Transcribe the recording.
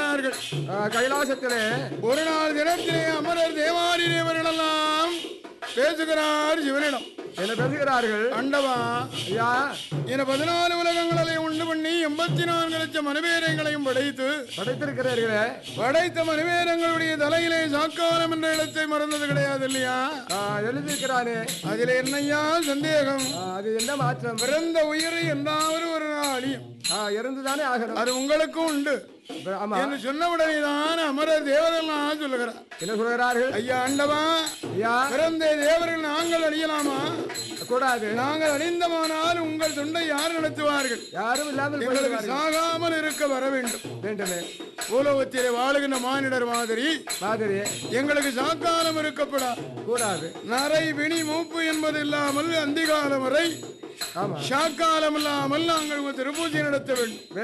சொல்லுகிறார்கள் ஆ, கைலாசத்திலே ஒரு நாள் தினத்திலே அமரர் தேவாரி தேவர்களெல்லாம் பேசுகிறார் சிவனிடம் என்ன பேசுகிறார்கள் அண்டவா ஐயா என பதினாலு உலகங்களை உண்டு பண்ணி எண்பத்தி நான்கு லட்சம் மனுபேரங்களையும் படைத்து படைத்திருக்கிறீர்களே படைத்த மனுபேரங்களுடைய தலையிலே சாக்காலம் என்ற இடத்தை மறந்தது கிடையாது இல்லையா ஆ, எழுதியிருக்கிறானே அதில் என்னையா சந்தேகம் ஆ, அது என்ன மாற்றம் பிறந்த உயிரை என்றாவது ஒரு நாள் அழியும் ஆ, இருந்துதானே ஆகணும் அது உங்களுக்கும் உண்டு இப்ப, ஆமா என்று சொன்னவுடனே தான் அமரர் தேவரெல்லாம் சொல்லுகிறார் என்ன சொல்கிறார்கள் ஐயா ஆண்டவா ஐயா பிறந்த தேவர்கள் நாங்கள் அழியலாமா கூடாது நாங்கள் அழிந்தமானால் உங்கள் தொண்டை யார் நடத்துவார்கள் யாரும் இல்லாமல் எங்களுக்கு போய்விடுவார்கள். சாகாமல் இருக்க வர வேண்டும் வேண்டுமே பூலோகத்திலே வாழுகின்ற மானிடர் மாதிரி மாதிரி எங்களுக்கு சாக்காலம் இருக்கப்படா கூடாது நரை வினி மூப்பு என்பது இல்லாமல் அந்திகாலம் வரை ஆமா ஷாக்காலம் இல்லாமல் நாங்கள் திருப்பூசி நடத்த வேண்டும்